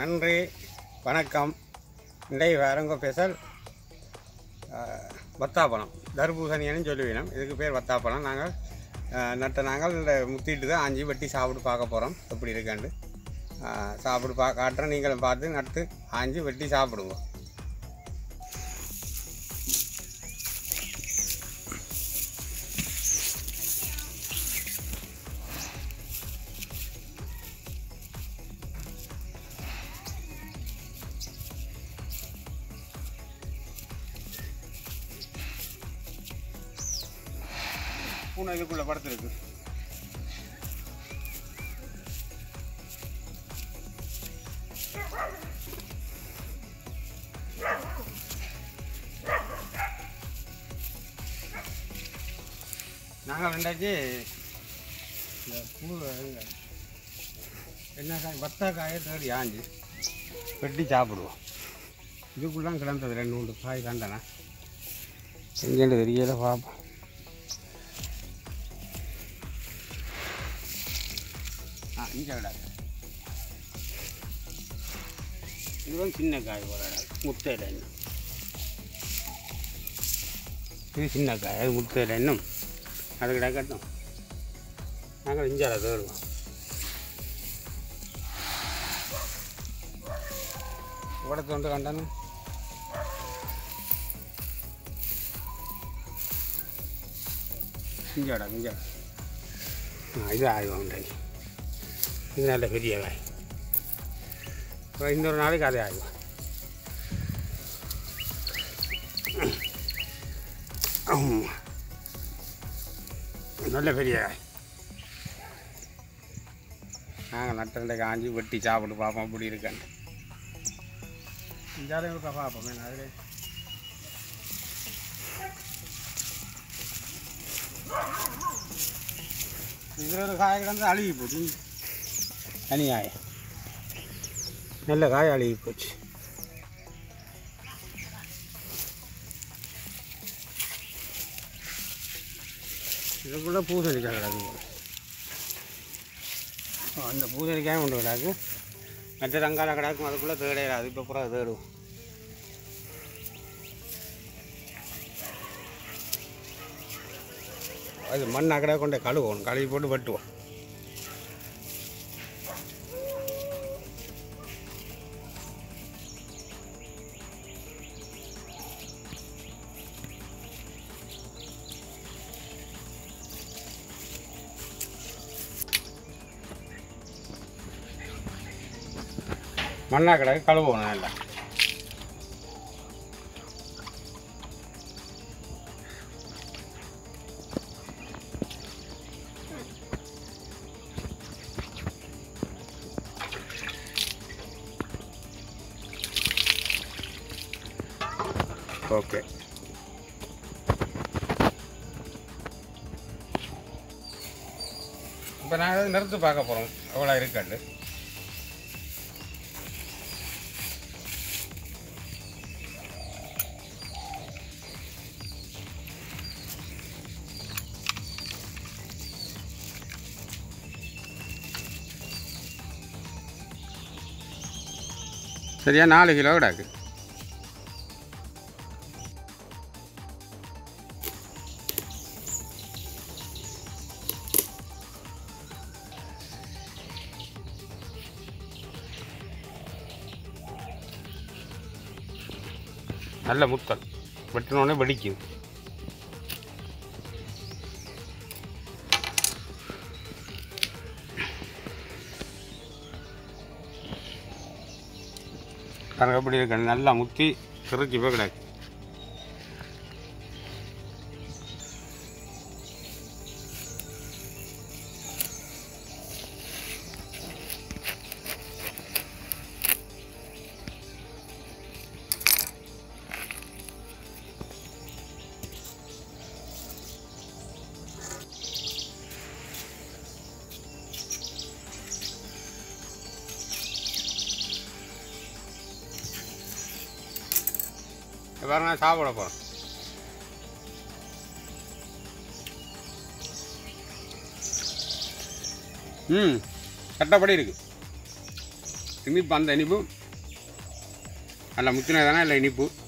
நன்றி வணக்கம் இன்றைய வேறங்க ஸ்பெஷல் வத்தாப்பழம் தர்பூசணின்னு சொல்லுவீனம் இதுக்கு பேர் வத்தாப்பழம் நாங்கள் அஹ், நட்ட நாங்கள் இந்த முத்திட்டு தான் ஆஞ்சி வெட்டி சாப்பிட்டு பார்க்க போகிறோம் எப்படி இருக்காண்டு அஹ், சாப்பிட்டு பா காட்டுறோம் நீங்களும் பார்த்து நட்டு ஆஞ்சி வெட்டி சாப்பிடுங்க பூனை இதுக்குள்ளே படுத்துருக்கு நாங்கள் ரெண்டாச்சு இந்த பூ எங்க- என்ன காய் வத்தக்காயை தேடி ஆஞ்சு வெட்டி சாப்பிடுவோம் இதுக்குள்ளாம் கிடந்தது ரெண்டு மூணு காய் கண்டனா எங்கேன்னு தெரியல பார்ப்போம் ஆ இங்கே விடாது இதுவும் சின்ன காய் போல முட்டையில் இன்னும் இது சின்ன காய் அது முட்டையில் இன்னும் அது கிடக்கட்டும் நாங்கள் இஞ்சால தேடுவோம் உடத்தொண்டு கண்டானு இஞ்சாடா இஞ்சா ஆ இது ஆய்வாங்க உண்டாங்க இது நல்ல பெரிய காய் அப்புறம் இன்னொரு நாளைக்கு அதே ஆகும் நல்ல பெரிய காய் நாங்கள் நட்டண்டை காஞ்சி வெட்டி சாப்பிட்டு பார்ப்போம் அப்படி இருக்கான்னு இஞ்சாலும் இருக்கா பார்ப்போம் என்ன அதில் இதில் ஒரு காய் கிடந்து அழுகி போச்சு தனி காய் நல்ல காய் அழுகி போச்சு இதுக்குள்ள பூசணிக்காய் கிடக்கு ஆ, அந்த பூசணிக்காயும் ஒன்று கிடக்கு மற்ற ரங்கால கிடக்கும் அதுக்குள்ளே தேடையாது இப்போ பூரா தேடுவோம் அது மண் அக்கடை கொண்டு கழுவோம் கழுவி போட்டு வெட்டுவோம் மண்ணா கிடக்கு கழுவோம் நல்லா ஓகே இப்போ நாங்கள் நிறுத்து பார்க்க போகிறோம் எவ்வளோ இருக்காண்டு சரியா நாலு கிலோ கிடாக்கு நல்ல முத்தல் வெட்டினோடனே வெடிக்கும் பாருங்க எப்படி இருக்கு நல்லா முத்தி சிரிச்சு போய் கிடக்கு பாருங்க நான் சாப்பிட போகிறேன் ம் சட்டப்படி இருக்கு இனிப்பு அந்த இனிப்பு அல்ல முத்தினதானா இல்லை இனிப்பு